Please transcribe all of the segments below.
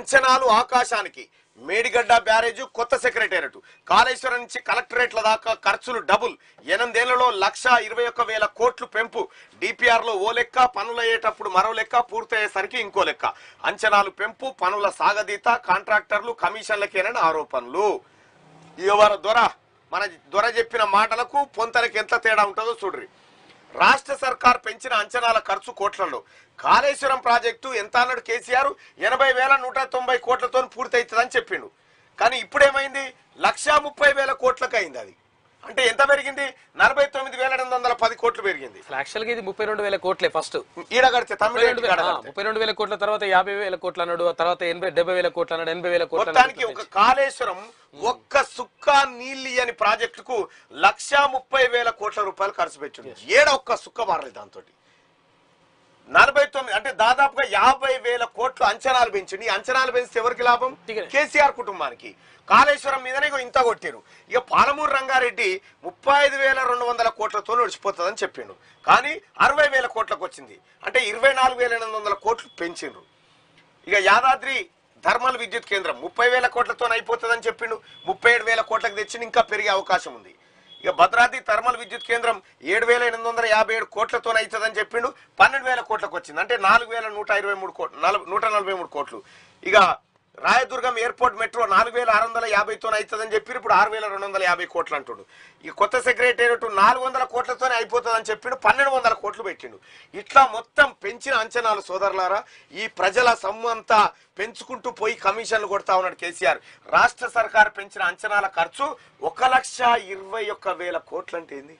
అంచనాలు ఆకాశానికి మేడిగడ్డ బ్యారేజ్ కొత్త సెక్రటేరియట్ కాళేశ్వరం నుంచి కలెక్టరేట్ల దాకా ఖర్చులు డబుల్ ఎనిమిదేళ్లలో లక్ష ఇరవై ఒక్క వేల కోట్లు పెంపు డిపిఆర్ లో ఓ లెక్క పనులయ్యేటప్పుడు మరో లెక్క పూర్తయ్యేసరికి ఇంకో లెక్క అంచనాలు పెంపు పనుల సాగదీత కాంట్రాక్టర్లు కమిషన్లకేనని ఆరోపణలు ఎవరు దొర మన దొర చెప్పిన మాటలకు పొంతనకి ఎంత తేడా ఉంటుందో చూడ్రి రాష్ట్ర సర్కార్ పెంచిన అంచనాల ఖర్చు కోట్లలో కాళేశ్వరం ప్రాజెక్టు ఎంత అన్నాడు కేసీఆర్ ఎనభై వేల నూట తొంభై కోట్లతో పూర్తవుతుందని చెప్పిండు కానీ ఇప్పుడేమైంది లక్షా ముప్పై వేల కోట్లకు అయింది అది అంటే ఎంత పెరిగింది నలభై తొమ్మిది వేల ఎనిమిది వందల పది కోట్లు పెరిగింది అసలు యాక్చువల్ గా ఇది ముప్పై రెండు వేల కోట్లే ఫస్ట్ ఈడ కడితే ముప్పై రెండు తమిళ వేల ఆ, ముప్పై రెండు వేల కోట్ల తర్వాత యాభై వేల కోట్లు అన్నాడు ఆ తర్వాత ఎనభై డెబ్బై వేల కోట్లు అన్నాడు ఎనభై వేల కోట్లు మొత్తానికి అన్నాడు. ఒక కాళేశ్వరం ఒక్క సుక్క నీళ్ళు అని ప్రాజెక్టుకు లక్షా ముప్పై వేల కోట్ల రూపాయలు ఖర్చు పెట్టింది ఏడ ఒక్క సుక్క మారలేదు దాంతో నలభై తొమ్మిది అంటే దాదాపుగా యాభై వేల కోట్లు అంచనాలు పెంచింది ఈ అంచనాలు పెంచితే ఎవరికి లాభం టికెట్. కేసీఆర్ కుటుంబానికి కాళేశ్వరం మీదనే ఇగో ఇంత కొట్టారు ఇక పాలమూరు రంగారెడ్డి ముప్పై ఐదు వేల రెండు వందల కోట్లతో నడిచిపోతుందని చెప్పిండు కానీ అరవై వేల కోట్లకు వచ్చింది అంటే ఇరవై నాలుగు వేల ఎనిమిది వందల కోట్లు పెంచిండ్రు ఇక యాదాద్రి థర్మల్ విద్యుత్ కేంద్రం ముప్పై వేల కోట్లతో అయిపోతుందని చెప్పిండు ముప్పై ఏడు వేల కోట్లకు తెచ్చి ఇంకా పెరిగే అవకాశం ఉంది ఇక భద్రాద్రి థర్మల్ విద్యుత్ కేంద్రం ఏడు వేల ఎనిమిది వందల యాభై ఏడు కోట్లతో అవుతుందని చెప్పిండు పన్నెండు వేల కోట్లకు వచ్చింది అంటే నాలుగు వేల నూట ఇరవై మూడు కోట్లు నలభై నూట నలభై మూడు కోట్లు ఇక రాయదుర్గం ఎయిర్పోర్ట్ మెట్రో నాలుగు వేల ఆరు వందల యాభైతో అవుతుందని చెప్పి ఇప్పుడు ఆరు వేల రెండు వందల యాభై కోట్లు అంటుండు ఈ కొత్త సెక్రటేరియట్ నాలుగు వందల కోట్లతోనే అయిపోతుందని చెప్పిండు పన్నెండు వందల కోట్లు పెట్టిండు ఇట్లా మొత్తం పెంచిన అంచనాలు సోదరులారా ఈ ప్రజల సొమ్ము అంతా పెంచుకుంటూ పోయి కమిషన్లు కొడతా ఉన్నాడు కేసీఆర్ రాష్ట్ర సర్కార్ పెంచిన అంచనాల ఖర్చు ఒక లక్ష ఇరవై ఒక్క వేల కోట్లు అంటే ఏంది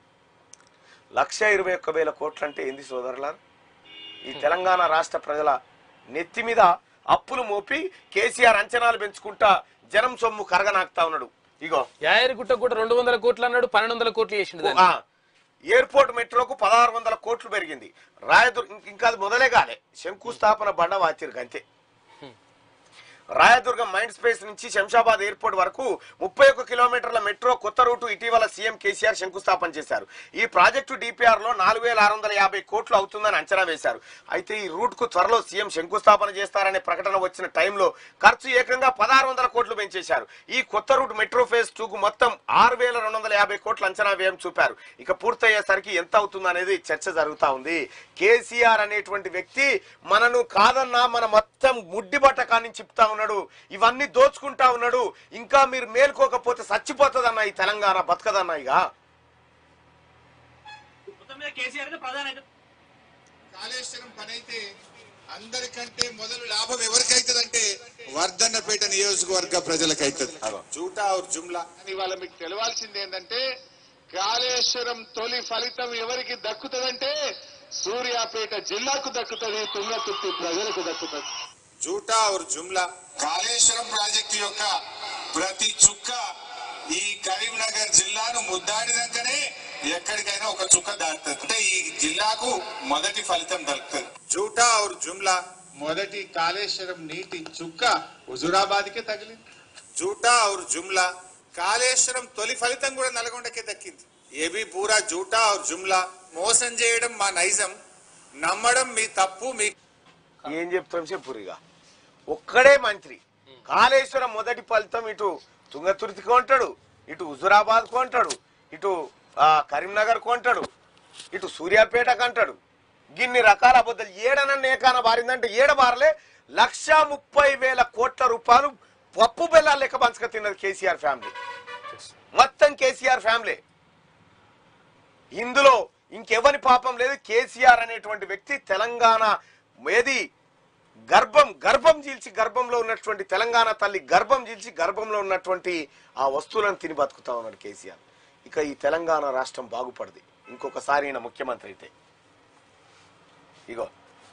లక్ష ఇరవై ఒక్క వేల కోట్లు అంటే ఏంది సోదరులారా ఈ తెలంగాణ రాష్ట్ర ప్రజల నెత్తి మీద అప్పులు మోపి కేసీఆర్ అంచనాలు పెంచుకుంటా జనం సొమ్ము కరగనాకుతా ఉన్నాడు ఇగో యాయరిగుట్ట కూడా రెండు వందల కోట్లు అన్నాడు పన్నెండు వందల కోట్లు చేసిండు దాన్ని. ఆ, ఎయిర్పోర్ట్ మెట్రోకు పదహారు వందల కోట్లు పెరిగింది రాయదుర్గ ఇంకా అది మొదలే కాలే శంకుస్థాపన బండ వాచిరు అంతే రాయదుర్గం మైండ్ స్పేస్ నుంచి శంషాబాద్ ఎయిర్పోర్ట్ వరకు ముప్పై ఒక్క కిలోమీటర్ల మెట్రో కొత్త రూటు ఇటీవల సీఎం కేసీఆర్ శంకుస్థాపన చేశారు ఈ ప్రాజెక్టు డిపిఆర్ లో నాలుగు వేల ఆరు వందల యాభై కోట్లు అవుతుందని అంచనా వేశారు అయితే ఈ రూట్ కు త్వరలో సీఎం శంకుస్థాపన చేస్తారనే ప్రకటన వచ్చిన టైంలో ఖర్చు ఏకంగా పదహారు వందల కోట్లు పెంచేశారు ఈ కొత్త రూట్ మెట్రో ఫేజ్ టూ కు మొత్తం ఆరు వేల రెండు వందల యాభై కోట్ల అంచనా వ్యయం చూపారు ఇక పూర్తయ్యేసరికి ఎంత అవుతుంది అనేది చర్చ జరుగుతా ఉంది కేసీఆర్ అనేటువంటి వ్యక్తి మనను కాదన్నా మన మొత్తం ముడ్డి బట్ట కానీ చెప్తా ఉన్నాడు ఇవన్నీ దోచుకుంటా ఉన్నాడు ఇంకా మీరు మేల్కోకపోతే చచ్చిపోతుందన్న ఈ తెలంగాణ బతకదన్న ఇక మొత్తం మీద కేసీఆర్ గా ప్రధాన అయితే కాళేశ్వరం పని అయితే అందరికంటే మొదలు లాభం ఎవరికైతుందంటే వర్ధన్నపేట నియోజకవర్గ ప్రజలకైతుంది జూటా ఔర్ జుమ్లా అని ఇవాళ మీకు తెలవాల్సింది ఏంటంటే కాళేశ్వరం తొలి ఫలితం ఎవరికి దక్కుతుందంటే సూర్యాపేట జిల్లాకు దక్కుతుంది తుంగతుర్తి ప్రజలకు దక్కుతుంది జూటా ఔర్ జుమ్లా కాళేశ్వరం ప్రాజెక్టు యొక్క ప్రతి చుక్క ఈ కరీంనగర్ జిల్లాను ముద్దాడినాకనే ఎక్కడికైనా ఒక చుక్క దాటుతుంది అంటే ఈ జిల్లాకు మొదటి ఫలితం దక్కుతుంది జూటా ఔర్ జుమ్లా మొదటి కాళేశ్వరం నీటి చుక్క హుజురాబాద్ కే తగిలింది జూటా ఔర్ జుమ్లా కాళేశ్వరం తొలి ఫలితం కూడా నల్గొండకే దక్కింది ఏబీ పూరా జూటా ఔర్ జుమ్లా మోసం చేయడం మా నైజం నమ్మడం మీ తప్పు మీ ఏం చెప్తాం చెప్పురిగా ఒక్కడే మంత్రి కాళేశ్వరం మొదటి ఫలితం ఇటు తుంగతుర్తి కొంటాడు ఇటు హుజురాబాద్ కొంటాడు ఇటు ఆ, కరీంనగర్ కొంటాడు ఇటు సూర్యాపేట కంటాడు గిన్ని రకాల అబద్ధాలు ఏడనన్న ఏకాన బారిందంటే ఏడ బారలే లక్ష ముప్పై వేల కోట్ల రూపాయలు పప్పు బెల్లాలు లెక్క పంచక తిన్నది కేసీఆర్ ఫ్యామిలీ మొత్తం కేసీఆర్ ఫ్యామిలీ ఇందులో ఇంకెవరి పాపం లేదు కేసీఆర్ అనేటువంటి వ్యక్తి తెలంగాణ ఏది గర్భం గర్భం చీల్చి గర్భంలో ఉన్నటువంటి తెలంగాణ తల్లి గర్భం చీల్చి గర్భంలో ఉన్నటువంటి ఆ వస్తువులను తిని బతుకుతా ఉన్నాడు కేసీఆర్ ఇక ఈ తెలంగాణ రాష్ట్రం బాగుపడది ఇంకొకసారి ఈయన ముఖ్యమంత్రి అయితే ఇగో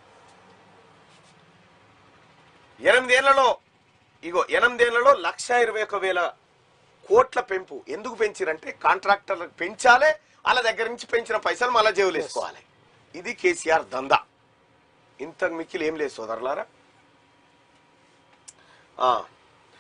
ఎనిమిదేళ్లలో ఇగో ఎనిమిదేళ్లలో లక్ష ఇరవై ఒక వేల కోట్ల పెంపు ఎందుకు పెంచిరంటే కాంట్రాక్టర్లకు పెంచాలే వాళ్ళ దగ్గర నుంచి పెంచిన పైసలు మళ్ళా జేబులు వేసుకోవాలి ఇది కేసీఆర్ దందా ఇంతకు మిక్కిలి ఏం లేదు సోదరులారా ఆ,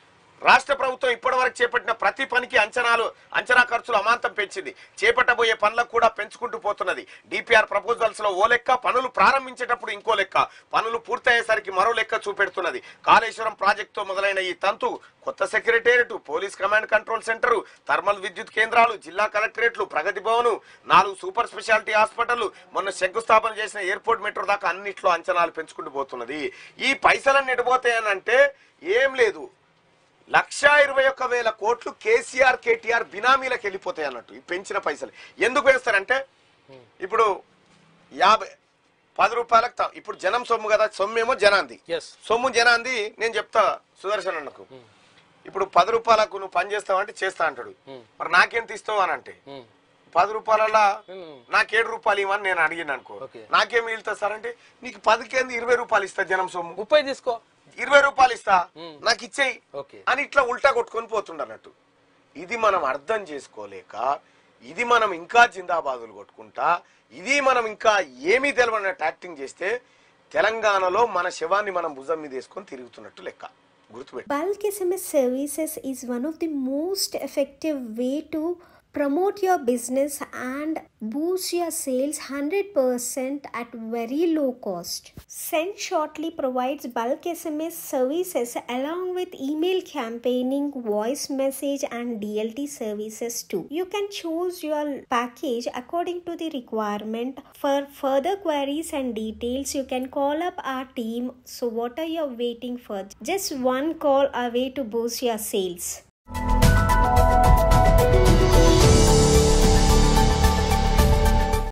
రాష్ట్ర ప్రభుత్వం ఇప్పటివరకు చేపట్టిన ప్రతి పనికి అంచనాలు అంచనా ఖర్చులు అమాంతం పెంచింది చేపట్టబోయే పనులకు కూడా పెంచుకుంటూ పోతున్నది డిపిఆర్ ప్రపోజల్స్ లో ఓ లెక్క పనులు ప్రారంభించేటప్పుడు ఇంకో లెక్క పనులు పూర్తయ్యేసరికి మరో లెక్క చూపెడుతున్నది కాళేశ్వరం ప్రాజెక్టుతో మొదలైన ఈ తంతు కొత్త secretariat police command control centre thermal విద్యుత్ కేంద్రాలు జిల్లా కలెక్టరేట్లు ప్రగతి భవన్ నాలుగు సూపర్ స్పెషాలిటీ హాస్పిటల్ మొన్న శంకుస్థాపన చేసిన ఎయిర్పోర్ట్ మెట్రో దాకా అన్నిట్లో అంచనాలు పెంచుకుంటూ పోతున్నది ఈ పైసలన్నీ ఎడిపోతాయనంటే ఏం లేదు లక్ష ఇరవై ఒక్క వేల కోట్లు కేసీఆర్ కేటీఆర్ బినామీలకు వెళ్ళిపోతాయి అన్నట్టు ఈ పెంచిన పైసలు ఎందుకు వేస్తారంటే ఇప్పుడు యాభై పది రూపాయలకు తా- ఇప్పుడు జనం సొమ్ము కదా సొమ్ము ఏమో జనాంది ఎస్ సొమ్ము జనాంది నేను చెప్తా సుదర్శన్ అన్నకు ఇప్పుడు పది రూపాయలకు నువ్వు పని చేస్తావు అంటే చేస్తా అంటాడు మరి నాకేం తీస్తావు అని అంటే పది రూపాయలలో నాకు ఏడు రూపాయలు ఇవ్వని నేను అడిగిన అనుకో ఓకే. నాకేం మిగులుతా సార్ అంటే నీకు పదికేంది ఇరవై రూపాయలు ఇస్తా జనం సొమ్ము ముప్పై తీసుకో ఇరవై రూపాయలు ఇస్తా నాకు ఇచ్చేయి ఓకే అని ఇట్లా ఉల్టా కొట్టుకొని పోతుండన్నట్టు ఇది మనం అర్థం చేసుకోలేక ఇది మనం ఇంకా జిందాబాదులు కొట్టుకుంటా ఇది మనం ఇంకా ఏమీ తెలియనట్టు యాక్టింగ్ చేస్తే తెలంగాణలో మన శవాన్ని మనం భుజం మీద వేసుకొని తిరుగుతున్నట్టు లెక్క గుర్తుపెట్టు Bulk SMS services is one of the most effective way to promote your business and boost your sales 100% at very low cost. Send Shortly provides bulk SMS services along with email campaigning, voice message and DLT services too. You can choose your package according to the requirement. For further queries and details, you can call up our team. So what are you waiting for? Just one call away to boost your sales.